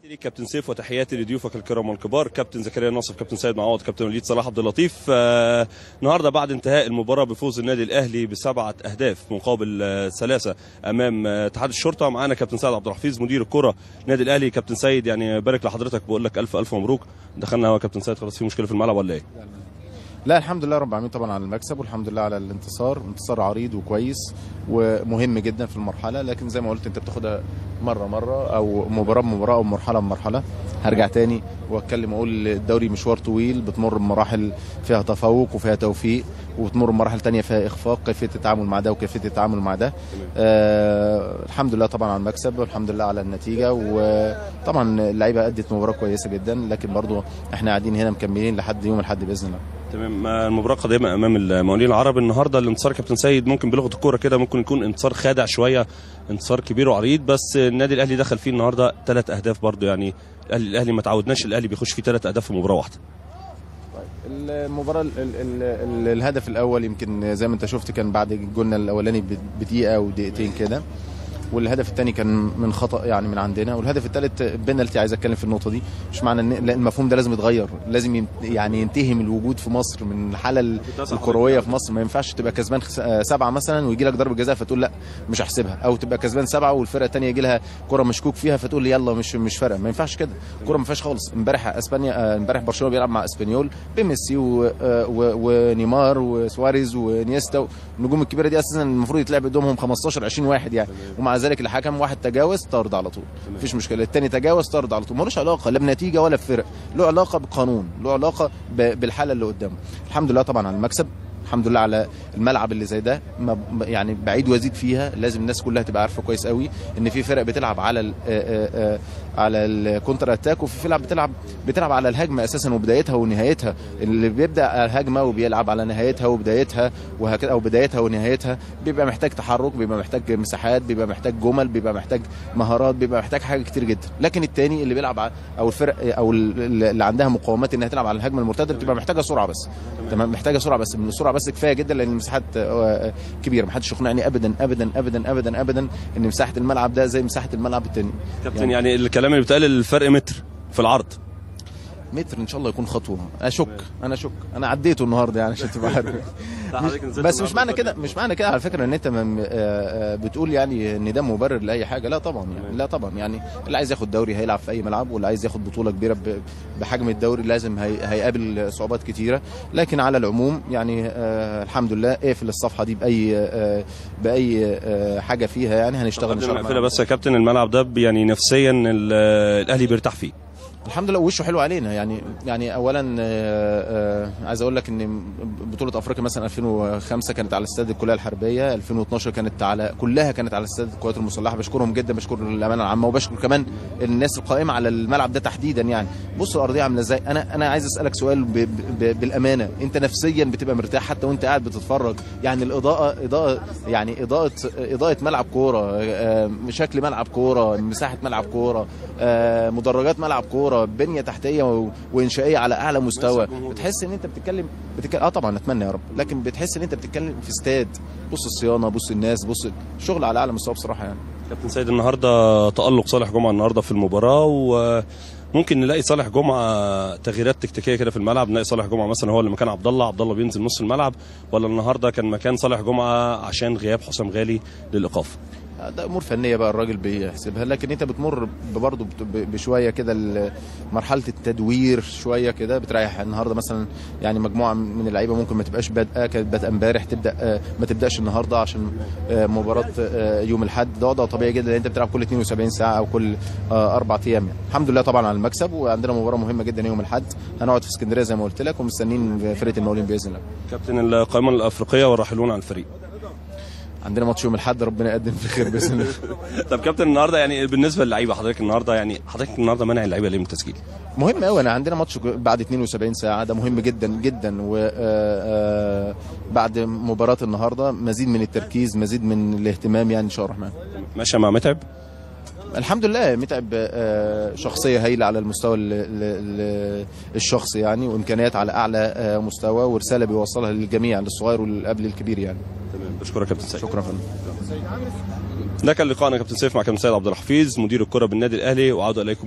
ليك كابتن سيف وتحياتي لضيوفك الكرام والكبار كابتن زكريا ناصر كابتن سيد معوض كابتن وليد صلاح عبد اللطيف آه، النهارده بعد انتهاء المباراه بفوز النادي الاهلي بسبعه اهداف مقابل آه، ثلاثه امام آه، اتحاد الشرطه معانا كابتن سيد عبد الحفيظ مدير الكره النادي الاهلي كابتن سيد يعني بارك لحضرتك بقول لك الف الف مبروك دخلنا هو كابتن سيد خلاص في مشكله في الملعب ولا ايه؟ لا الحمد لله رب العالمين طبعا على المكسب والحمد لله على الانتصار انتصار عريض وكويس ومهم جدا في المرحله لكن زي ما قلت انت بتاخدها مره مره او مباراه بمباراه او مرحله بمرحله هرجع تاني واتكلم اقول الدوري مشوار طويل بتمر بمراحل فيها تفوق وفيها توفيق وبتمر بمراحل تانية فيها اخفاق كيفيه التعامل مع ده وكيفيه التعامل مع ده آه الحمد لله طبعا على المكسب والحمد لله على النتيجه وطبعا اللعيبه ادت مباراه كويسه جدا لكن برضو احنا قاعدين هنا مكملين لحد يوم الاحد باذن الله تمام آه، المباراه قادمه امام المقاولين العرب النهارده الانتصار كابتن سيد ممكن بلغه الكوره كده ممكن يكون انتصار خادع شويه انتصار كبير وعريض بس النادي الاهلي دخل فيه النهارده ثلاث اهداف برضه يعني الاهلي الاهلي ما تعودناش الاهلي بيخش فيه ثلاث اهداف في مباراه واحده المباراة ال ال ال ال الهدف الأول يمكن زي ما أنت شفت كان بعد الجولنا الأولاني ب- بدقيقة أو دقيقتين كده والهدف الثاني كان من خطا يعني من عندنا والهدف الثالث بنالتي عايز اتكلم في النقطه دي مش معنى ان لا، المفهوم ده لازم يتغير لازم ين- يعني ينتهي من الوجود في مصر من الحاله ال- الكرويه في مصر ما ينفعش تبقى كسبان خس- آه، سبعه مثلا ويجي لك ضربه جزاء فتقول لا مش هحسبها او تبقى كسبان سبعه والفرقه الثانيه يجي لها كره مشكوك فيها فتقول يلا مش مش فارقه ما ينفعش كده الكره ما فيهاش خالص امبارح اسبانيا آه، امبارح برشلونه بيلعب مع اسبانيول بميسي و- آه، و- ونيمار وسواريز ونيستا النجوم الكبيره دي اساسا المفروض يتلعب قدامهم 15 20 واحد يعني ومع ذلك الحكم واحد تجاوز طرد على طول مفيش مشكله الثاني تجاوز طرد على طول ملوش علاقه لا بنتيجه ولا بفرق له علاقه بقانون له علاقه ب- بالحاله اللي قدامه الحمد لله طبعا على المكسب الحمد لله على الملعب اللي زي ده ما ما- يعني بعيد وازيد فيها لازم الناس كلها تبقى عارفه كويس قوي ان في فرق بتلعب على ال آه، آه، آه، على الكونتر اتاك وفي فرق بتلعب بتلعب على الهجمه اساسا وبدايتها ونهايتها اللي بيبدا على الهجمه وبيلعب على نهايتها وبدايتها وهكذا او بدايتها ونهايتها بيبقى محتاج تحرك بيبقى محتاج مساحات بيبقى محتاج جمل بيبقى محتاج مهارات بيبقى محتاج حاجه كتير جدا لكن التاني اللي بيلعب على او الفرق او ال- اللي عندها مقاومات انها تلعب على الهجمه المرتده بتبقى محتاجه سرعه بس تمام محتاجه سرعه بس من السرعه بس كفايه جدا لان المساحات آه، كبيره محدش يقنعني ابدا ابدا ابدا ابدا ابدا ان مساحه الملعب ده زي مساحه الملعب التاني كابتن يعني الكلام اللي بيتقال الفرق متر في العرض متر ان شاء الله يكون خطوه اشك انا اشك انا عديته النهارده يعني عشان تبقى عارف بس مش معنى كده مش معنى كده على فكره ان انت من- آه، آه، بتقول يعني ان ده مبرر لاي حاجه لا طبعا يعني لا طبعا يعني اللي عايز ياخد دوري هيلعب في اي ملعب واللي عايز ياخد بطوله كبيره ب- بحجم الدوري لازم هي هيقابل صعوبات كتيره لكن على العموم يعني آه الحمد لله اقفل الصفحه دي باي آه باي آه حاجه فيها يعني هنشتغل ان قبل شاء ما الله نقفلها بس يا كابتن الملعب ده يعني نفسيا ال- الاهلي بيرتاح فيه الحمد لله وشه حلو علينا يعني يعني اولا آه، آه، عايز اقول لك ان بطوله افريقيا مثلا 2005 كانت على استاد الكليه الحربيه 2012 كانت على كلها كانت على استاد القوات المسلحه بشكرهم جدا بشكر الامانه العامه وبشكر كمان الناس القائمه على الملعب ده تحديدا يعني بص الارضيه عامله ازاي انا انا عايز اسالك سؤال ب ب بالامانه انت نفسيا بتبقى مرتاح حتى وانت قاعد بتتفرج يعني الاضاءه اضاءه يعني اضاءه اضاءه ملعب كوره آه، شكل ملعب كوره مساحه ملعب كوره آه، مدرجات ملعب كوره بنيه تحتيه و- وانشائيه على اعلى مستوى بتحس ان انت بتتكلم بتتكلم اه طبعا اتمنى يا رب لكن بتحس ان انت بتتكلم في استاد بص الصيانه بص الناس بص الشغل على اعلى مستوى بصراحه يعني كابتن سيد النهارده تألق صالح جمعه النهارده في المباراه وممكن نلاقي صالح جمعه تغييرات تكتيكيه كده في الملعب نلاقي صالح جمعه مثلا هو اللي مكان عبد الله عبد الله بينزل نص الملعب ولا النهارده كان مكان صالح جمعه عشان غياب حسام غالي للايقاف ده امور فنيه بقى الراجل بيحسبها لكن انت بتمر برضه بشويه كده ال- مرحله التدوير شويه كده بتريح النهارده مثلا يعني مجموعه من اللعيبه ممكن ما تبقاش بادئه كانت بادئه امبارح تبدا آه، ما تبداش النهارده عشان آه، مباراه آه، يوم الاحد ده وضع طبيعي جدا لان انت بتلعب كل 72 ساعه او كل آه، اربع ايام يعني. الحمد لله طبعا على المكسب وعندنا مباراه مهمه جدا يوم الاحد هنقعد في اسكندريه زي ما قلت لك ومستنيين فرقه المقاولين باذن الله كابتن القائمه الافريقيه والراحلون عن الفريق عندنا ماتش يوم الاحد ربنا يقدم في خير باذن الله طب كابتن النهارده يعني بالنسبه للعيبه حضرتك النهارده يعني حضرتك النهارده منع اللعيبه ليه من التسجيل مهم قوي انا عندنا ماتش بعد 72 ساعه ده مهم جدا جدا وبعد مباراه النهارده مزيد من التركيز مزيد من الاهتمام يعني ان شاء الله الرحمن ماشيه مع متعب الحمد لله متعب آه، شخصيه هايله على المستوى ال- ال- ال- الشخصي يعني وامكانيات على اعلى آه، مستوى ورساله بيوصلها للجميع للصغير والقبل الكبير يعني تمام بشكرك كابتن سيد شكرا فندم ده كان لقاءنا كابتن سيف مع كابتن سيد عبد الحفيظ مدير الكره بالنادي الاهلي وعوده اليكم